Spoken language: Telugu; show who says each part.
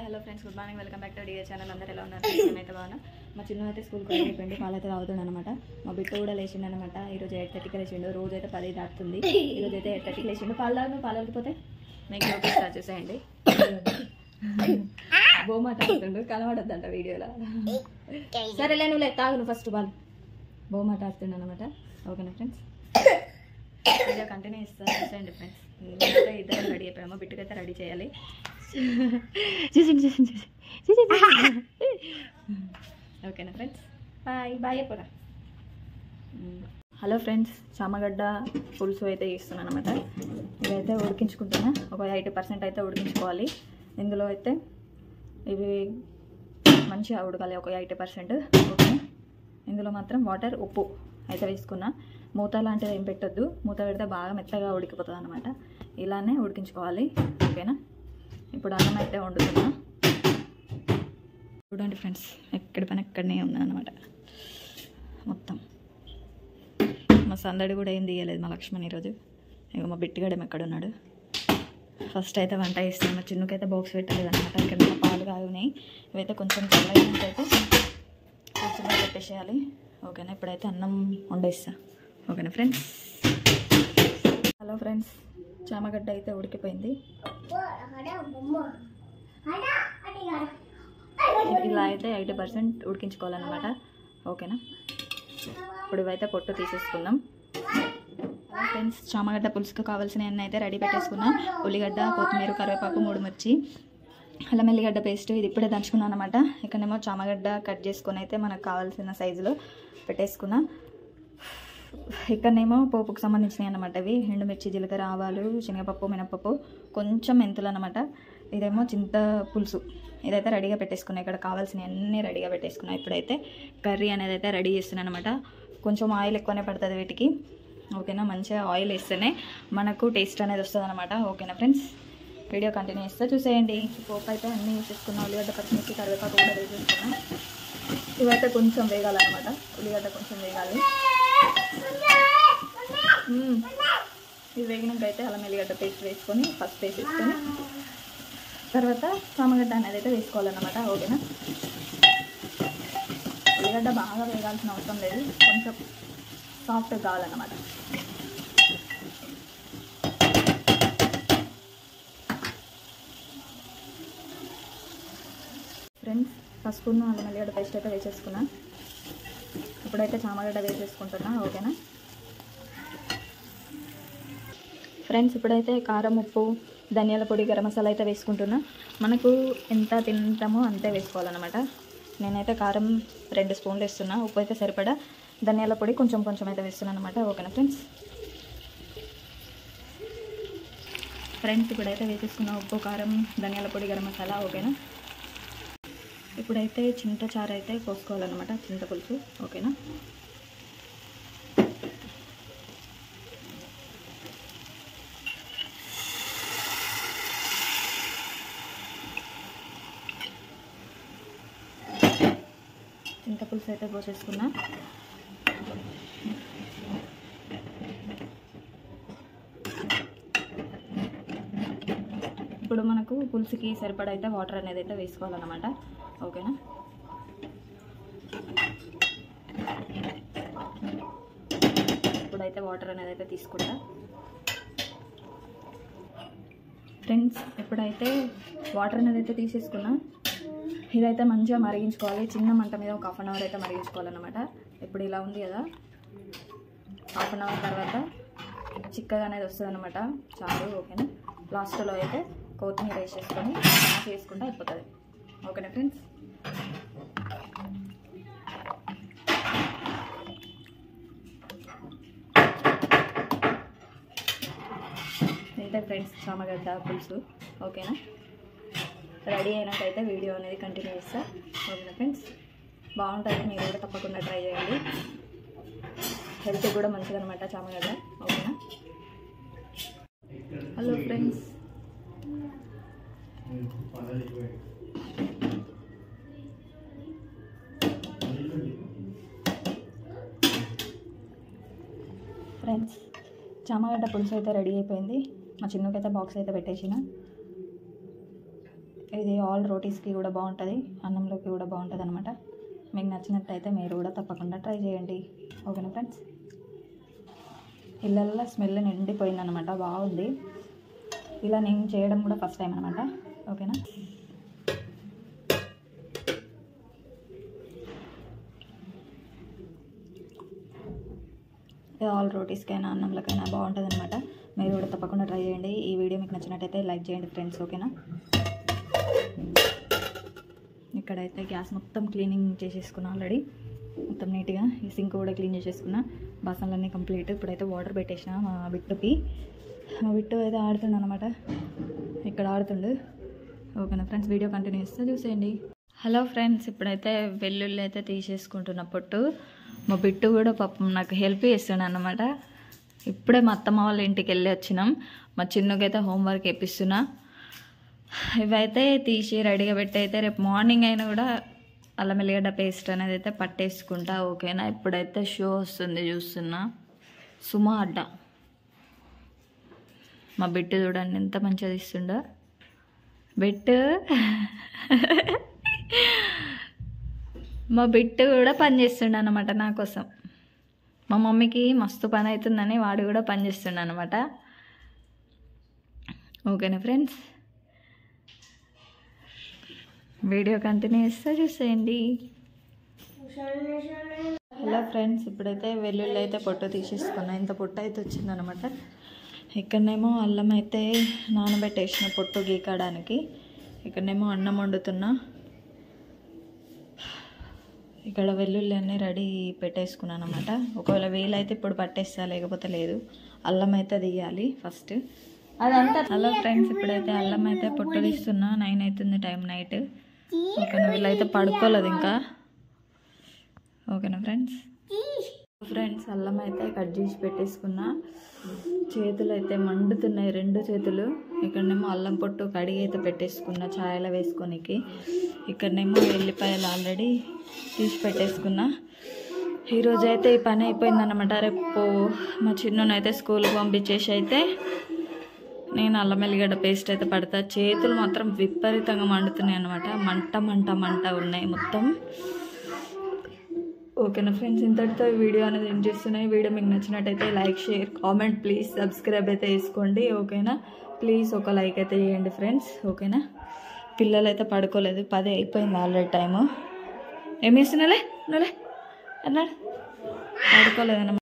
Speaker 1: Hello friends good morning welcome back to డియో ఛానల్ అందరూ ఎలా ఉన్నారు నేనైతే బాగున్నా మా చిన్న అయితే స్కూల్కి వెళ్ళిపోయింది పాలు అయితే తాగుతుంది అనమాట మా బిడ్డ కూడా లేచిండు అనమాట ఈరోజు ఎయిట్ థర్టీకి లేచిండు రోజు అయితే పది దాటుతుంది ఈరోజు అయితే ఎయిట్ థర్టీకి లేచిండు పాలు తాగు పాలు వెళ్ళిపోతే మీకు లోపల స్టార్ట్ చేసేయండి బొమ్మ తాగుతుండు కనబడద్దంట వీడియోలో సరేలే నువ్వు లే తాగు నువ్వు ఫస్ట్ పాలు బొమ్మ తాగుతుండు అనమాట ఓకేనా ఫ్రెండ్స్ వీడియో కంటిన్యూ ఇస్తాను చూసేయండి ఫ్రెండ్స్ నేనైతే ఇద్దరు రెడీ అయిపోయాము బిట్టుకైతే రెడీ చేయాలి చూసింది చూసింది చూసి ఓకేనా ఫ్రెండ్స్ బాయ్ బాయ్ చెప్పరా హలో ఫ్రెండ్స్ చామగడ్డ పులుసు అయితే ఇస్తున్నాను అనమాట ఇదైతే ఉడికించుకుంటున్నా ఒక ఎయిటీ పర్సెంట్ అయితే ఉడికించుకోవాలి ఇందులో అయితే ఇవి మంచిగా ఉడకాలి ఒక ఎయిటీ పర్సెంట్ ఓకే ఇందులో మాత్రం వాటర్ ఉప్పు అయితే వేసుకున్నా మూత లాంటిది ఏం పెట్టొద్దు మూత పెడితే బాగా మెత్తగా ఉడికిపోతుంది అనమాట ఇలానే ఉడికించుకోవాలి ఓకేనా ఇప్పుడు అన్నం అయితే వండుతున్నా చూడండి ఫ్రెండ్స్ ఎక్కడి పని ఎక్కడనే ఉన్నాను అనమాట మొత్తం మా సందడి కూడా ఏం తీయలేదు మా లక్ష్మణ్ ఈరోజు ఇక మా బిట్టిగడం ఎక్కడున్నాడు ఫస్ట్ అయితే వంట చేస్తాను మా చిన్నకైతే బాక్స్ పెట్టలేదు అనమాట ఇక్కడ ఉన్న పాలు కాగున్నాయి ఇవైతే కొంచెం చల్లైనట్టయితే కొంచెం పెట్టేసేయాలి ఓకేనా ఇప్పుడైతే అన్నం వండేస్తా ఓకేనా ఫ్రెండ్స్ హలో ఫ్రెండ్స్ చామగడ్డ అయితే ఉడికిపోయింది ఇలా అయితే ఎయిటీ పర్సెంట్ ఉడికించుకోవాలన్నమాట ఓకేనా ఇప్పుడు ఇవైతే పొట్టు తీసేసుకుందాం ఫ్రెండ్స్ చామగడ్డ పులుసుకు కావాల్సిన అన్నీ అయితే రెడీ పెట్టేసుకున్నా ఉల్లిగడ్డ కొత్తిమీర కరివేపాకు మూడు మిర్చి అల్లం ఎల్లిగడ్డ పేస్ట్ ఇది ఇప్పుడే దంచుకున్నాను అనమాట ఇక్కడేమో చామగడ్డ కట్ చేసుకొని అయితే మనకు కావాల్సిన సైజులో పెట్టేసుకున్నా ఇక్కడనేమో పోపుకు సంబంధించినవి అనమాట ఇవి ఎండుమిర్చి జీలకర్ర ఆవాలు శనగపప్పు మినపప్పు కొంచెం మెంతులు అనమాట ఇదేమో చింత పులుసు ఇదైతే రెడీగా పెట్టేసుకున్నా ఇక్కడ కావాల్సినవి అన్నీ రెడీగా పెట్టేసుకున్నా ఇప్పుడైతే కర్రీ అనేది అయితే రెడీ చేస్తున్నాను అనమాట కొంచెం ఆయిల్ ఎక్కువనే పడుతుంది వీటికి ఓకేనా మంచిగా ఆయిల్ వేస్తేనే మనకు టేస్ట్ అనేది వస్తుంది అనమాట ఓకేనా ఫ్రెండ్స్ వీడియో కంటిన్యూ చేస్తే చూసేయండి పోపు అయితే అన్నీ వేసేసుకున్నా ఉల్లిగడ్డ పచ్చిమిర్చి కరివేపాకు కూడా వేసేసుకున్నా ఇవైతే కొంచెం వేగాలన్నమాట ఉల్లిగడ్డ కొంచెం వేగాలి మ్మ్. ఇది వేగినాక అయితే అల్లం ఎల్లిగడ్డ పేస్ట్ వేసుకొని ఫస్ట్ వేసేసుకొని తర్వాత చామగడ్డ అనేది అయితే వేసుకోవాలన్నమాట ఓకేనా ఉల్లిగడ్డ బాగా వేగాల్సిన అవసరం లేదు కొంచెం సాఫ్ట్గా కావాలన్నమాట ఫ్రెండ్స్ పసుపును అల్లం ఎల్లిగడ్డ పేస్ట్ అయితే వేసేసుకున్నా ఇప్పుడైతే చామగడ్డ వేసేసుకుంటున్నా ఓకేనా ఫ్రెండ్స్ ఇప్పుడైతే కారం ఉప్పు ధనియాల పొడి గరం మసాలా అయితే వేసుకుంటున్నా మనకు ఎంత తింటామో అంతే వేసుకోవాలన్నమాట నేనైతే కారం రెండు స్పూన్లు వేస్తున్నా ఉప్పు అయితే సరిపడా ధనియాల పొడి కొంచెం కొంచెం అయితే వేస్తున్నాను అనమాట ఓకేనా ఫ్రెండ్స్ ఫ్రెండ్స్ ఇప్పుడైతే వేసేసుకున్న ఉప్పు కారం ధనియాల పొడి గరం మసాలా ఓకేనా ఇప్పుడైతే చింత చారు అయితే పోసుకోవాలన్నమాట చింత పులుసు ఓకేనా చింత పులుసు అయితే పోసేసుకున్నా ఇప్పుడు మనకు పులుసుకి సరిపడా అయితే వాటర్ అనేది అయితే వేసుకోవాలన్నమాట ఓకేనా ఇప్పుడైతే వాటర్ అనేది అయితే తీసుకుంటా ఫ్రెండ్స్ ఇప్పుడైతే వాటర్ అనేది అయితే తీసేసుకున్నా ఇదైతే మంచిగా మరిగించుకోవాలి చిన్న మంట మీద ఒక హాఫ్ అన్ అవర్ అయితే మరిగించుకోవాలన్నమాట ఇప్పుడు ఇలా ఉంది కదా హాఫ్ అన్ అవర్ తర్వాత చిక్కగా అనేది వస్తుంది అనమాట చాలు ఓకేనా లాస్ట్లో అయితే కొత్తిమీర వేసేసుకొని ఆఫ్ చేసుకుంటే అయిపోతుంది ఓకేనా ఫ్రెండ్స్ ఇంతే ఫ్రెండ్స్ చామగడ్డ పులుసు ఓకేనా రెడీ అయినాకైతే వీడియో అనేది కంటిన్యూ చేస్తా ఓకేనా ఫ్రెండ్స్ బాగుంటుంది మీరు కూడా తప్పకుండా ట్రై చేయండి హెల్త్ కూడా మంచిది అనమాట చామగడ్డ ఓకేనా హలో ఫ్రెండ్స్ ఫ్రెండ్స్ చామగడ్డ పులుసు అయితే రెడీ అయిపోయింది మా చిన్నకైతే బాక్స్ అయితే పెట్టేసిన ఇది ఆల్ రోటీస్కి కూడా బాగుంటుంది అన్నంలోకి కూడా బాగుంటుంది అనమాట మీకు నచ్చినట్టయితే మీరు కూడా తప్పకుండా ట్రై చేయండి ఓకేనా ఫ్రెండ్స్ ఇళ్ళల్లో స్మెల్ నిండిపోయిందనమాట బాగుంది ఇలా నేను చేయడం కూడా ఫస్ట్ టైం అనమాట ఓకేనా ఇది ఆల్ రోటీస్కైనా అన్నంలకైనా బాగుంటుంది అనమాట మీరు కూడా తప్పకుండా ట్రై చేయండి ఈ వీడియో మీకు నచ్చినట్టయితే లైక్ చేయండి ఫ్రెండ్స్ ఓకేనా ఇక్కడైతే గ్యాస్ మొత్తం క్లీనింగ్ చేసేసుకున్నా ఆల్రెడీ మొత్తం నీట్గా ఈ సింక్ కూడా క్లీన్ చేసేసుకున్నా బాసనలన్నీ కంప్లీట్ ఇప్పుడైతే వాటర్ పెట్టేసిన మా బిట్టుకి మా బిట్టు అయితే ఆడుతుండు అనమాట ఇక్కడ ఆడుతుండు ఓకేనా ఫ్రెండ్స్ వీడియో కంటిన్యూ చేస్తే చూసేయండి హలో ఫ్రెండ్స్ ఇప్పుడైతే వెల్లుల్లి అయితే తీసేసుకుంటున్న పొట్టు మా బిట్టు కూడా పాపం నాకు హెల్ప్ చేస్తాడు అనమాట ఇప్పుడే మా అత్తమ్మ వాళ్ళ ఇంటికి వెళ్ళి వచ్చినాం మా చిన్నకైతే హోంవర్క్ వేపిస్తున్నా ఇవైతే తీసి రెడీగా పెట్టి అయితే రేపు మార్నింగ్ అయినా కూడా అల్లం ఎల్లిగడ్డ పేస్ట్ అనేది అయితే పట్టేసుకుంటా ఓకేనా ఇప్పుడైతే షో వస్తుంది చూస్తున్నా సుమా అడ్డ మా బిట్టు చూడండి ఎంత మంచిగా తీస్తుండో బిట్టు మా బిట్టు కూడా పని చేస్తుండ అనమాట నా కోసం మా మమ్మీకి మస్తు పని అవుతుందని వాడు కూడా పని చేస్తుండ అనమాట ఓకేనా ఫ్రెండ్స్ వీడియో కంటిన్యూ చేస్తే చూసేయండి హలో ఫ్రెండ్స్ ఇప్పుడైతే వెల్లుల్లి అయితే పొట్టు తీసేసుకున్నా ఇంత పొట్టు అయితే వచ్చిందనమాట ఇక్కడనేమో అల్లం అయితే నానబెట్టేసిన పొట్టు గీకడానికి ఇక్కడనేమో అన్నం వండుతున్నా ఇక్కడ వెల్లుల్లి అన్నీ రెడీ పెట్టేసుకున్నాను అనమాట ఒకవేళ వీలైతే ఇప్పుడు పట్టేస్తా లేకపోతే లేదు అల్లం అయితే తీయాలి ఫస్ట్ అదంతా హలో ఫ్రెండ్స్ ఇప్పుడైతే అల్లం అయితే పొట్టు తీస్తున్నా నైన్ అవుతుంది టైం నైట్ ఓకేనా వీళ్ళైతే పడుకోలేదు ఇంకా ఓకేనా ఫ్రెండ్స్ ఫ్రెండ్స్ అల్లం అయితే కట్ చేసి పెట్టేసుకున్నా చేతులు అయితే మండుతున్నాయి రెండు చేతులు ఇక్కడనేమో అల్లం పొట్టు కడిగి అయితే పెట్టేసుకున్నా ఛాయలో వేసుకోనికి ఇక్కడనేమో ఎల్లిపాయలు ఆల్రెడీ తీసి పెట్టేసుకున్నా ఈరోజు అయితే ఈ పని అయిపోయిందన్నమాట రేపు మా చిన్ననైతే స్కూల్కి పంపించేసి అయితే నేను అల్లం ఎల్లిగడ్డ పేస్ట్ అయితే పడతా చేతులు మాత్రం విపరీతంగా మండుతున్నాయి అనమాట మంట మంట మంట ఉన్నాయి మొత్తం ఓకేనా ఫ్రెండ్స్ ఇంతటితో ఈ వీడియో అనేది ఏం చేస్తున్నాయి వీడియో మీకు నచ్చినట్టయితే like share comment please subscribe అయితే వేసుకోండి ఓకేనా ప్లీజ్ ఒక లైక్ అయితే చేయండి ఫ్రెండ్స్ ఓకేనా పిల్లలు అయితే పడుకోలేదు పది అయిపోయింది ఆల్రెడీ టైము ఏం చేస్తున్నాలే నువ్వులే అన్నాడు పడుకోలేదన్నమాట